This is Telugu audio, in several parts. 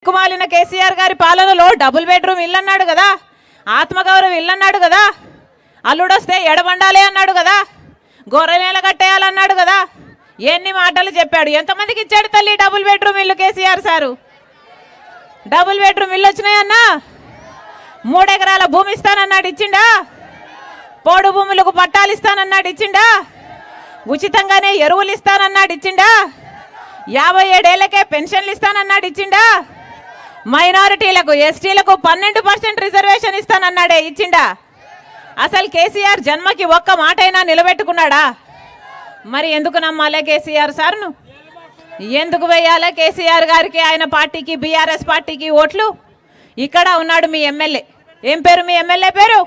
కుమాలిన కేసీఆర్ గారి పాలనలో డబుల్ బెడ్రూమ్ ఇల్లు అన్నాడు కదా ఆత్మగౌరవం ఇల్లు అన్నాడు కదా అల్లుడొస్తే ఎడబండాలి అన్నాడు కదా గొర్రెనేల కట్టేయాలన్నాడు కదా ఎన్ని మాటలు చెప్పాడు ఎంతమందికి ఇచ్చాడు తల్లి డబుల్ బెడ్రూమ్ ఇల్లు కేసీఆర్ సారు డబుల్ బెడ్రూమ్ ఇల్లు వచ్చినాయన్నా మూడెకరాల భూమి ఇస్తానన్నాడు ఇచ్చిండా పోడు భూములకు పట్టాలు ఇస్తానన్నాడు ఇచ్చిండా ఉచితంగానే ఎరువులు ఇస్తానన్నాడు ఇచ్చిండా యాభై ఏడేళ్లకే పెన్షన్లు ఇస్తానన్నాడు ఇచ్చిండా మైనారిటీలకు ఎస్టీలకు పన్నెండు పర్సెంట్ రిజర్వేషన్ ఇస్తానన్నాడే ఇచ్చిండా అసలు కేసీఆర్ జన్మకి ఒక్క మాటైనా నిలబెట్టుకున్నాడా మరి ఎందుకు నమ్మాలే కేసీఆర్ సార్ను ఎందుకు వేయాలి కేసీఆర్ గారికి ఆయన పార్టీకి బీఆర్ఎస్ పార్టీకి ఓట్లు ఇక్కడ ఉన్నాడు మీ ఎమ్మెల్యే ఏం పేరు మీ ఎమ్మెల్యే పేరు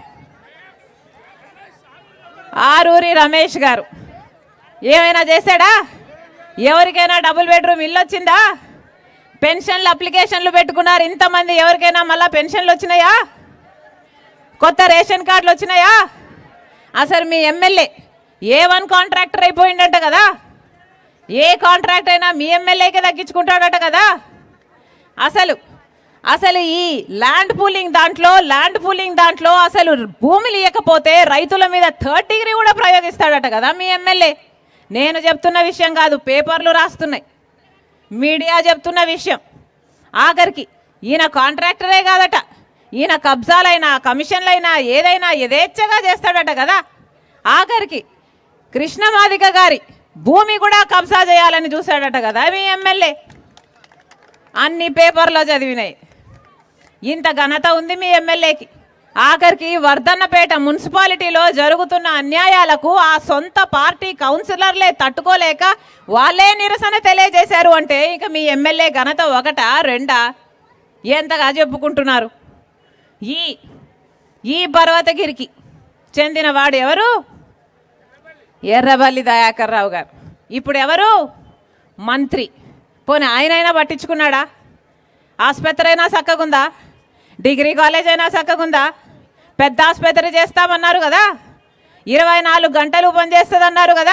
ఆరూరి రమేష్ గారు ఏమైనా చేశాడా ఎవరికైనా డబుల్ బెడ్రూమ్ ఇల్లు వచ్చిందా పెన్షన్లు అప్లికేషన్లు పెట్టుకున్నారు ఇంతమంది ఎవరికైనా మళ్ళా పెన్షన్లు వచ్చినాయా కొత్త రేషన్ కార్డులు వచ్చినాయా అసలు మీ ఎమ్మెల్యే ఏ వన్ కాంట్రాక్టర్ అయిపోయిండట కదా ఏ కాంట్రాక్ట్ అయినా మీ ఎమ్మెల్యేకే దక్కించుకుంటాడట కదా అసలు అసలు ఈ ల్యాండ్ పూలింగ్ దాంట్లో ల్యాండ్ పూలింగ్ దాంట్లో అసలు భూములు ఇవ్వకపోతే రైతుల మీద థర్డ్ డిగ్రీ కూడా ప్రయోగిస్తాడట కదా మీ ఎమ్మెల్యే నేను చెప్తున్న విషయం కాదు పేపర్లు రాస్తున్నాయి మీడియా చెప్తున్న విషయం ఆఖరికి ఈయన కాంట్రాక్టరే కాదట ఈయన కబ్జాలైనా కమిషన్లైనా ఏదైనా యథేచ్ఛగా చేస్తాడట కదా ఆఖరికి కృష్ణమాదిక గారి భూమి కూడా కబ్జా చేయాలని చూశాడట కదా మీ ఎమ్మెల్యే అన్ని పేపర్లో చదివినాయి ఇంత ఘనత ఉంది మీ ఎమ్మెల్యేకి ఆఖరికి వర్ధన్నపేట మున్సిపాలిటీలో జరుగుతున్న అన్యాయాలకు ఆ సొంత పార్టీ కౌన్సిలర్లే తట్టుకోలేక వాళ్ళే నిరసన తెలియజేశారు అంటే ఇక మీ ఎమ్మెల్యే ఘనత ఒకటా రెండా ఎంతగా చెప్పుకుంటున్నారు ఈ ఈ పర్వతగిరికి చెందిన వాడు ఎవరు ఎర్రబల్లి దయాకర్ రావు గారు ఇప్పుడు ఎవరు మంత్రి పోనీ ఆయనైనా పట్టించుకున్నాడా ఆసుపత్రి అయినా చక్కగుందా డిగ్రీ కాలేజ్ అయినా చక్కగుందా పెద్ద ఆసుపత్రి చేస్తామన్నారు కదా ఇరవై నాలుగు గంటలు పనిచేస్తుంది అన్నారు కదా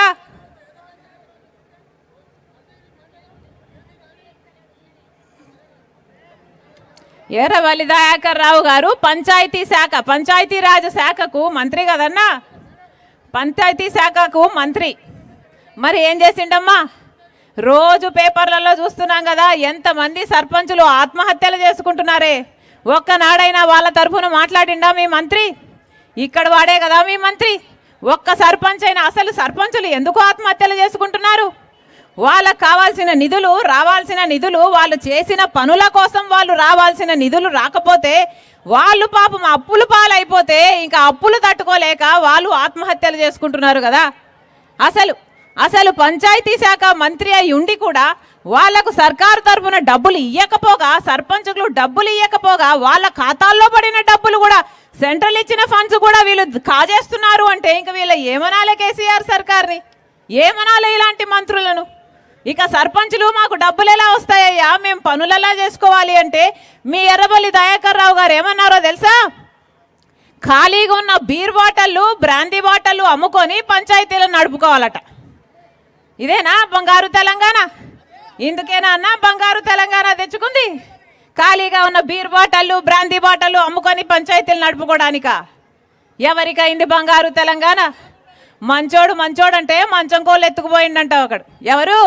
ఎర్రవల్లి దయాకర్ రావు గారు పంచాయతీ శాఖ పంచాయతీరాజ్ శాఖకు మంత్రి కదన్నా పంచాయతీ శాఖకు మంత్రి మరి ఏం చేసిండమ్మా రోజు పేపర్లలో చూస్తున్నాం కదా ఎంతమంది సర్పంచులు ఆత్మహత్యలు చేసుకుంటున్నారే ఒక్కనాడైనా వాళ్ళ తరఫున మాట్లాడిండా మీ మంత్రి ఇక్కడ వాడే కదా మీ మంత్రి ఒక్క సర్పంచ్ అయినా అసలు సర్పంచులు ఎందుకు ఆత్మహత్యలు చేసుకుంటున్నారు వాళ్ళకు కావాల్సిన నిధులు రావాల్సిన నిధులు వాళ్ళు చేసిన పనుల కోసం వాళ్ళు రావాల్సిన నిధులు రాకపోతే వాళ్ళు పాపం అప్పులు పాలైపోతే ఇంకా అప్పులు తట్టుకోలేక వాళ్ళు ఆత్మహత్యలు చేసుకుంటున్నారు కదా అసలు అసలు పంచాయతీ శాఖ మంత్రి అయి ఉండి కూడా వాళ్లకు సర్కారు తరపున డబ్బులు ఇవ్వకపోగా సర్పంచులు డబ్బులు ఇవ్వకపోగా వాళ్ళ ఖాతాల్లో పడిన డబ్బులు కూడా సెంట్రల్ ఇచ్చిన ఫండ్స్ కూడా వీళ్ళు కాజేస్తున్నారు అంటే ఇంకా వీళ్ళ ఏమనాలే కేసీఆర్ సర్కార్ని ఏమనాలి ఇలాంటి మంత్రులను ఇక సర్పంచులు మాకు డబ్బులు ఎలా వస్తాయ్యా మేము పనులు ఎలా చేసుకోవాలి అంటే మీ ఎర్రబల్లి దయాకర్ రావు గారు ఏమన్నారో తెలుసా ఖాళీగా ఉన్న బీర్ బాటళ్ళు బ్రాందీ బాటళ్ళు అమ్ముకొని పంచాయతీలను నడుపుకోవాలట ఇదేనా బంగారు తెలంగాణ ఇందుకేనా అన్న బంగారు తెలంగాణ తెచ్చుకుంది ఖాళీగా ఉన్న బీర్ బాటళ్ళు బ్రాందీ బాటళ్ళు అమ్ముకొని పంచాయతీలు నడుపుకోవడానికా ఎవరికైంది బంగారు తెలంగాణ మంచోడు మంచోడు అంటే మంచం కోళ్ళు ఎత్తుకుపోయిండంట ఒకడు ఎవరు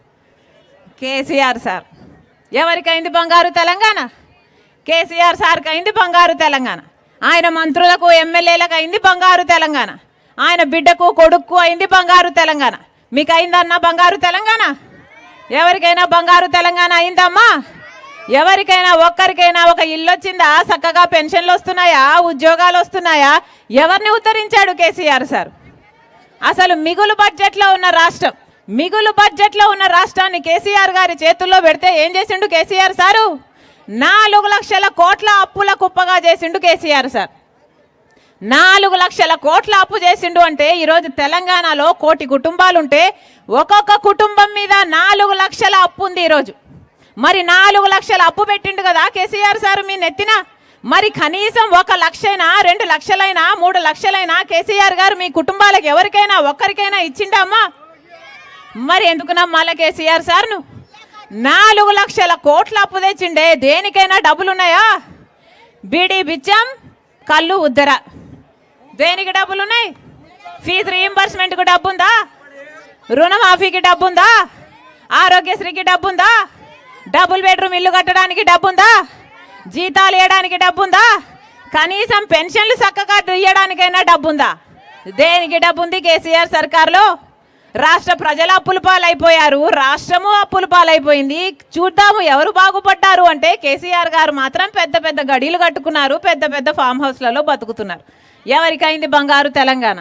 కేసీఆర్ సార్ ఎవరికైంది బంగారు తెలంగాణ కేసీఆర్ సార్కి అయింది బంగారు తెలంగాణ ఆయన మంత్రులకు ఎమ్మెల్యేలకు అయింది బంగారు తెలంగాణ ఆయన బిడ్డకు కొడుక్కు అయింది బంగారు తెలంగాణ మీకు అయిందన్న బంగారు తెలంగాణ ఎవరికైనా బంగారు తెలంగాణ అయిందమ్మా ఎవరికైనా ఒక్కరికైనా ఒక ఇల్లు వచ్చిందా చక్కగా పెన్షన్లు వస్తున్నాయా ఉద్యోగాలు వస్తున్నాయా ఎవరిని ఉద్ధరించాడు కేసీఆర్ సార్ అసలు మిగులు బడ్జెట్లో ఉన్న రాష్ట్రం మిగులు బడ్జెట్లో ఉన్న రాష్ట్రాన్ని కేసీఆర్ గారి చేతుల్లో పెడితే ఏం చేసిండు కేసీఆర్ సారు నాలుగు లక్షల కోట్ల అప్పుల కుప్పగా చేసిండు కేసీఆర్ సార్ నాలుగు లక్షల కోట్ల అప్పు చేసిండు అంటే ఈరోజు తెలంగాణలో కోటి కుటుంబాలు ఉంటే ఒక్కొక్క కుటుంబం మీద నాలుగు లక్షల అప్పు ఉంది ఈరోజు మరి నాలుగు లక్షల అప్పు పెట్టిండు కదా కేసీఆర్ సార్ మీ నెత్తిన మరి కనీసం ఒక లక్షైనా రెండు లక్షలైనా మూడు లక్షలైనా కేసీఆర్ గారు మీ కుటుంబాలకు ఎవరికైనా ఒక్కరికైనా ఇచ్చిండా అమ్మా మరి ఎందుకు నమ్మాల కేసీఆర్ సార్ను నాలుగు లక్షల కోట్ల అప్పు తెచ్చిండే దేనికైనా డబ్బులు ఉన్నాయా బీడీ బిచ్చం కళ్ళు ఉద్దర దేనికి డబ్బులు ఉన్నాయి ఫీజు రీయింబర్స్మెంట్కు డబ్బు ఉందా రుణమాఫీకి డబ్బు ఉందా ఆరోగ్యశ్రీకి డబ్బు ఉందా డబుల్ బెడ్రూమ్ ఇల్లు కట్టడానికి డబ్బు ఉందా జీతాలు ఇవ్వడానికి డబ్బు ఉందా కనీసం పెన్షన్లు చక్కగా ఇవ్వడానికైనా డబ్బు ఉందా దేనికి డబ్బు ఉంది కేసీఆర్ సర్కార్లో రాష్ట్ర ప్రజలు అప్పుల పాలైపోయారు రాష్ట్రము అప్పుల పాలైపోయింది చూద్దాము ఎవరు బాగుపడ్డారు అంటే కేసీఆర్ గారు మాత్రం పెద్ద పెద్ద గడీలు కట్టుకున్నారు పెద్ద పెద్ద ఫామ్ హౌస్లలో బతుకుతున్నారు ఎవరికైంది బంగారు తెలంగాణ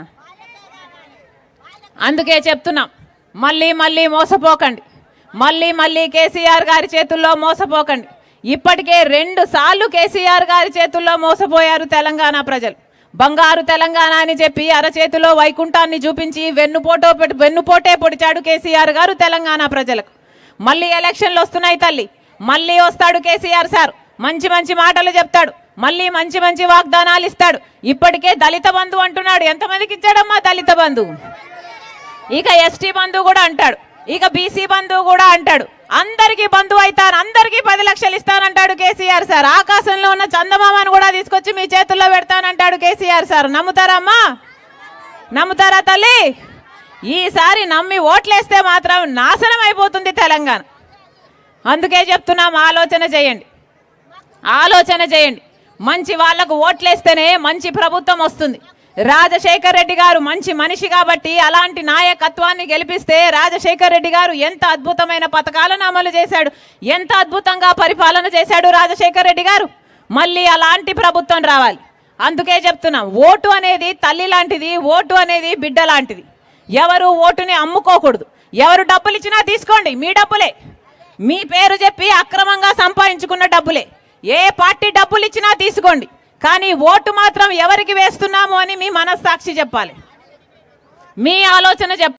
అందుకే చెప్తున్నాం మళ్ళీ మళ్ళీ మోసపోకండి మళ్ళీ మళ్ళీ కేసీఆర్ గారి చేతుల్లో మోసపోకండి ఇప్పటికే రెండు సార్లు కేసీఆర్ గారి చేతుల్లో మోసపోయారు తెలంగాణ ప్రజలు బంగారు తెలంగాణ అని చెప్పి అరచేతిలో వైకుంఠాన్ని చూపించి వెన్నుపోటో పెట్టి వెన్నుపోటే పొడిచాడు కేసీఆర్ గారు తెలంగాణ ప్రజలకు మళ్ళీ ఎలక్షన్లు వస్తున్నాయి తల్లి మళ్ళీ వస్తాడు కేసీఆర్ సార్ మంచి మంచి మాటలు చెప్తాడు మళ్ళీ మంచి మంచి వాగ్దానాలు ఇస్తాడు ఇప్పటికే దళిత బంధు అంటున్నాడు ఎంతమందికి ఇచ్చాడమ్మా దళిత బంధు ఇక ఎస్టీ బంధువు కూడా అంటాడు ఇక బీసీ బంధువు కూడా అంటాడు అందరికీ బంధువు అవుతాను అందరికీ పది లక్షలు ఇస్తానంటాడు కేసీఆర్ సార్ ఆకాశంలో ఉన్న చందమామను కూడా తీసుకొచ్చి మీ చేతుల్లో పెడతానంటాడు కేసీఆర్ సార్ నమ్ముతారమ్మా నమ్ముతారా తల్లి ఈసారి నమ్మి ఓట్లేస్తే మాత్రం నాశనం అయిపోతుంది తెలంగాణ అందుకే చెప్తున్నాం ఆలోచన చేయండి ఆలోచన చేయండి మంచి వాళ్లకు ఓట్లేస్తేనే మంచి ప్రభుత్వం వస్తుంది రాజశేఖర్ రెడ్డి గారు మంచి మనిషి కాబట్టి అలాంటి నాయకత్వాన్ని గెలిపిస్తే రాజశేఖర్ రెడ్డి గారు ఎంత అద్భుతమైన పథకాలను అమలు చేశాడు ఎంత అద్భుతంగా పరిపాలన చేశాడు రాజశేఖర్ రెడ్డి గారు మళ్ళీ అలాంటి ప్రభుత్వం రావాలి అందుకే చెప్తున్నాం ఓటు అనేది తల్లి లాంటిది ఓటు అనేది బిడ్డ లాంటిది ఎవరు ఓటుని అమ్ముకోకూడదు ఎవరు డబ్బులు ఇచ్చినా తీసుకోండి మీ డబ్బులే మీ పేరు చెప్పి అక్రమంగా సంపాదించుకున్న డబ్బులే ఏ పార్టీ డబ్బులు ఇచ్చినా తీసుకోండి కానీ ఓటు మాత్రం ఎవరికి వేస్తున్నాము అని మీ మనస్సాక్షి చెప్పాలి మీ ఆలోచన చెప్పాలి